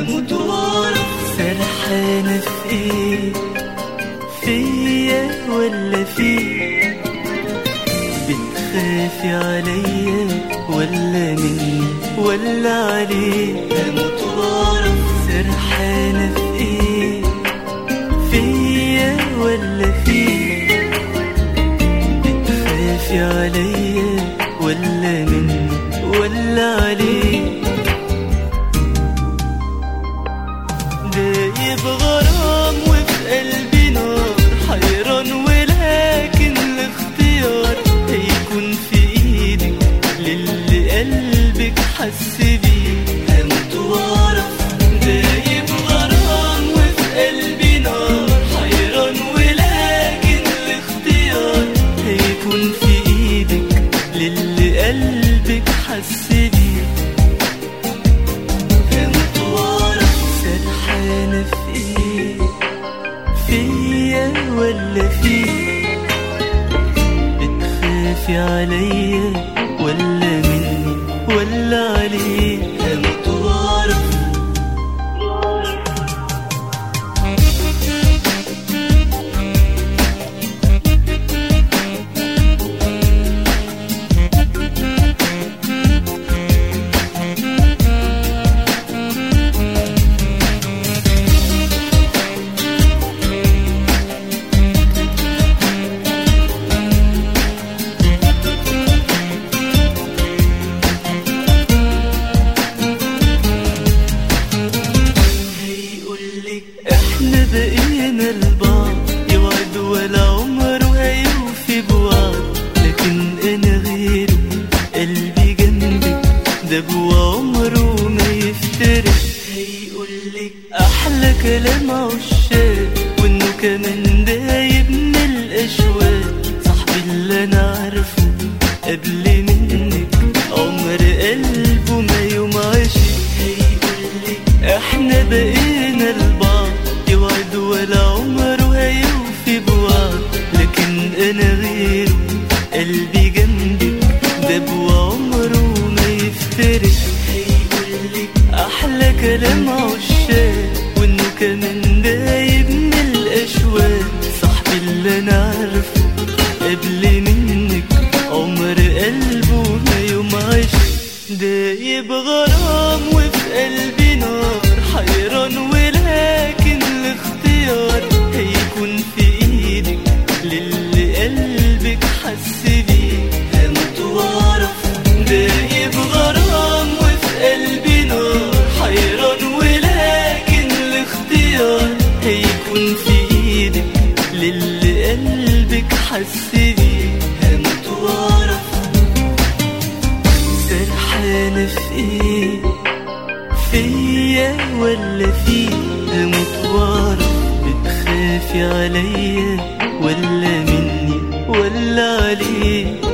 هموت واعرف سرحانة في ايه فيا ولا فيك بتخافي عليا ولا مني ولا عليك هموت واعرف سرحانة في ايه فيا ولا فيك بتخافي عليا ولا مني ولا عليك دايب غرام وفي قلبي نار حيران ولكن الاختيار هيكون في ايدك للي قلبك حس بيه هموت واعرف دايب غرام وفي قلبي نار حيران ولكن الاختيار هيكون في ايدك للي قلبك حس بيه هموت واعرف سرحانة في ايه فيا ولا فيك بتخافي عليا ولا مني ولا عليك هموت واعرف هيقولك احنا بقينا لبعض يوعد ولا عمره هيوفي بوعد لكن انا غيره قلبي جنبك ده جوا عمره ما يفترق هيقولك احلى كلام عشاق وانه كمان دايب من الاشواق صاحبي اللي انا عارفه قبل منك عمر قلبه ما يوم عاشق هيقولك احنا بقينا لبعض يوعد ولا عمره هيوفي بوعد لكن انا غيره قلبي جنبك ده بوعمره ما يفترق هيقولك احلى كلام عشاق وانه كمان دايب من الاشواق صاحبي اللي انا عارفه قبل منك عمر قلبه ما يوم عشق دايب غرام وفي قلبي نار حيران ولكن الاختيار هيكون في ايدك للي قلبك حس بيه هموت واعرف دايب غرام وفي قلبي نار حيران ولكن الاختيار هيكون في ايدك للي قلبك حس بيه هموت واعرف سرحانة في ايه فيا ولا فيك هموت واعرف بتخافي عليا ولا مني ولا عليك